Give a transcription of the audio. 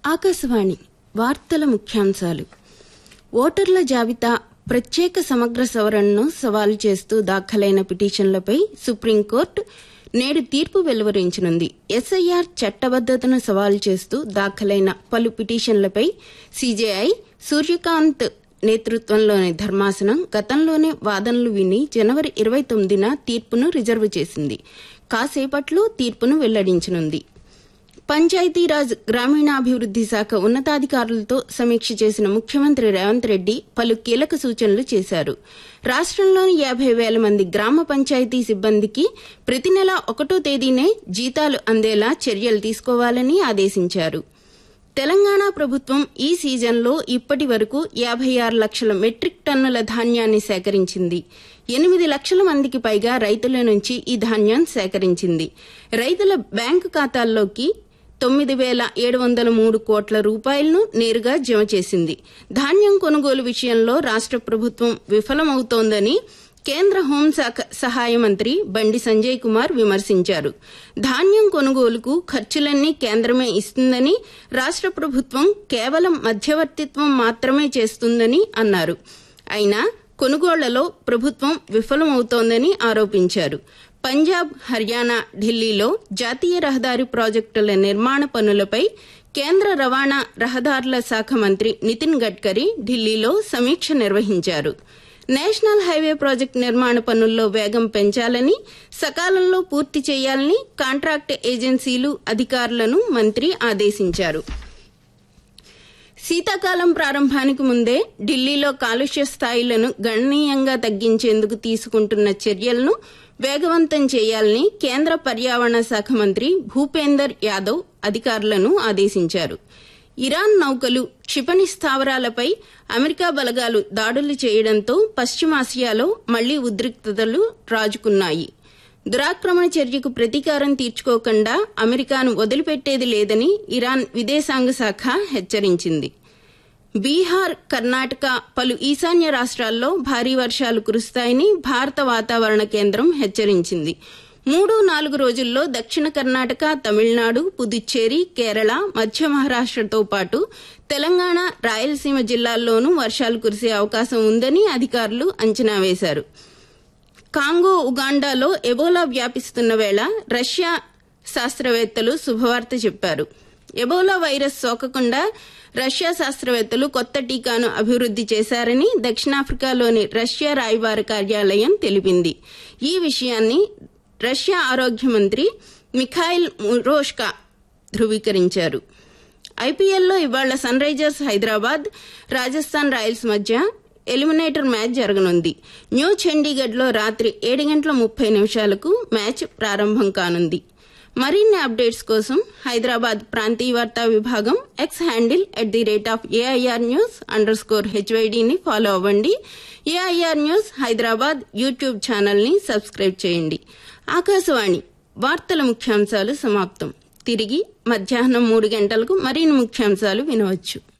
ఆకాశవాణి వార్తల ముఖ్యాంశాలు ఓటర్ల జాబితా ప్రత్యేక సమగ్ర సవరణను సవాలు చేస్తూ దాఖలైన పిటిషన్లపై సుప్రీంకోర్టు నేడు తీర్పు వెలువరించనుంది ఎస్ఐఆర్ చట్టబద్దతను సవాలు చేస్తూ దాఖలైన పలు పిటిషన్లపై సీజేఐ సూర్యకాంత్ నేతృత్వంలోని ధర్మాసనం గతంలోనే వాదనలు విని జనవరి ఇరవై తొమ్మిదిన తీర్పును రిజర్వ్ చేసింది కాసేపట్లో తీర్పును వెల్లడించనుంది పంచాయతీరాజ్ గ్రామీణాభివృద్ది శాఖ ఉన్నతాధికారులతో సమీక్ష చేసిన ముఖ్యమంత్రి రేవంత్ రెడ్డి పలు కీలక సూచనలు చేశారు రాష్టంలోని యాభై వేల మంది గ్రామ పంచాయతీ సిబ్బందికి ప్రతి నెల ఒకటో తేదీనే జీతాలు అందేలా చర్యలు తీసుకోవాలని ఆదేశించారు తెలంగాణ ప్రభుత్వం ఈ సీజన్లో ఇప్పటి వరకు యాభై ఆరు లక్షల మెట్రిక్ టన్నుల ధాన్యాన్ని సేకరించింది ఎనిమిది లక్షల మందికి పైగా రైతుల నుంచి ఈ ధాన్యం సేకరించింది రైతుల బ్యాంకు ఖాతాల్లోకి తొమ్మిది వేల ఏడు వందల మూడు కోట్ల రూపాయలను నేరుగా జమ చేసింది ధాన్యం కొనుగోలు విషయంలో రాష్ట ప్రభుత్వం విఫలమవుతోందని కేంద్ర హోంశాఖ సహాయ మంత్రి బండి సంజయ్ కుమార్ విమర్శించారు ధాన్యం కొనుగోలుకు ఖర్చులన్నీ కేంద్రమే ఇస్తుందని రాష్ట ప్రభుత్వం కేవలం మధ్యవర్తిత్వం మాత్రమే చేస్తుందని అన్నారు అయినా కొనుగోళ్లలో ప్రభుత్వం విఫలమవుతోందని ఆరోపించారు పంజాబ్ హర్యానా ఢిల్లీలో జాతీయ రహదారి ప్రాజెక్టుల నిర్మాణ పనులపై కేంద్ర రవాణా రహదారుల శాఖ మంత్రి నితిన్ గడ్కరీ ఢిల్లీలో సమీక్ష నిర్వహించారు నేషనల్ హైవే ప్రాజెక్టు నిర్మాణ పనుల్లో వేగం పెంచాలని సకాలంలో పూర్తి చేయాలని కాంట్రాక్ట్ ఏజెన్సీలు అధికారులను మంత్రి ఆదేశించారు శీతాకాలం ప్రారంభానికి ముందే ఢిల్లీలో కాలుష్య స్థాయిలను గణనీయంగా తగ్గించేందుకు తీసుకుంటున్న చర్యలను వేగవంతం చేయాలని కేంద్ర పర్యావరణ శాఖ మంత్రి భూపేందర్ యాదవ్ అధికారులను ఆదేశించారు ఇరాన్ నౌకలు క్షిపణి స్థావరాలపై అమెరికా బలగాలు దాడులు చేయడంతో పశ్చిమాసియాలో మళ్లీ ఉద్రిక్తతలు రాజుకున్నాయి దురాక్రమణ చర్యకు ప్రతీకారం తీర్చుకోకుండా అమెరికాను వదిలిపెట్టేది లేదని ఇరాన్ విదేశాంగ శాఖ హెచ్చరించింది బీహార్ కర్ణాటక పలు ఈశాన్య రాష్ట్రాల్లో భారీ వర్షాలు కురుస్తాయని భారత వాతావరణ కేంద్రం హెచ్చరించింది మూడు నాలుగు రోజుల్లో దక్షిణ కర్ణాటక తమిళనాడు పుదుచ్చేరి కేరళ మధ్య మహారాష్టతో పాటు తెలంగాణ రాయలసీమ జిల్లాల్లోనూ వర్షాలు కురిసే అవకాశం ఉందని అధికారులు అంచనా వేశారు కాంగో ఉగాండాలో ఎబోలా వ్యాపిస్తున్న వేళ రష్యా శాస్త్రవేత్తలు శుభవార్త చెప్పారు ఎబోలా వైరస్ సోకకుండా రష్యా శాస్త్రవేత్తలు కొత్త టీకాను అభివృద్ది చేశారని దక్షిణాఫ్రికాలోని రష్యా రాయబార కార్యాలయం తెలిపింది ఈ విషయాన్ని రష్యా ఆరోగ్య మంత్రి మిఖాయిల్ మురోష్కా ధృవీకరించారు ఐపీఎల్లో ఇవాళ Sunrisers Hyderabad Rajasthan Royals మధ్య ఎలిమినేటర్ మ్యాచ్ జరగనుంది న్యూ చండీగఢ్లో రాత్రి ఏడు గంటల ముప్పై నిమిషాలకు మ్యాచ్ ప్రారంభం కానుంది మరిన్ని అప్డేట్స్ కోసం హైదరాబాద్ ప్రాంతీయ వార్తా విభాగం X handle at the rate of AIR news underscore హెచ్వైడీని ఫాలో అవ్వండి ఏఐఆర్ న్యూస్ హైదరాబాద్ యూట్యూబ్ ఛానల్ని సబ్స్క్రైబ్ చేయండి ఆకాశవాణి వార్తల ముఖ్యాంశాలు సమాప్తం తిరిగి మధ్యాహ్నం మూడు గంటలకు మరిన్ని ముఖ్యాంశాలు వినవచ్చు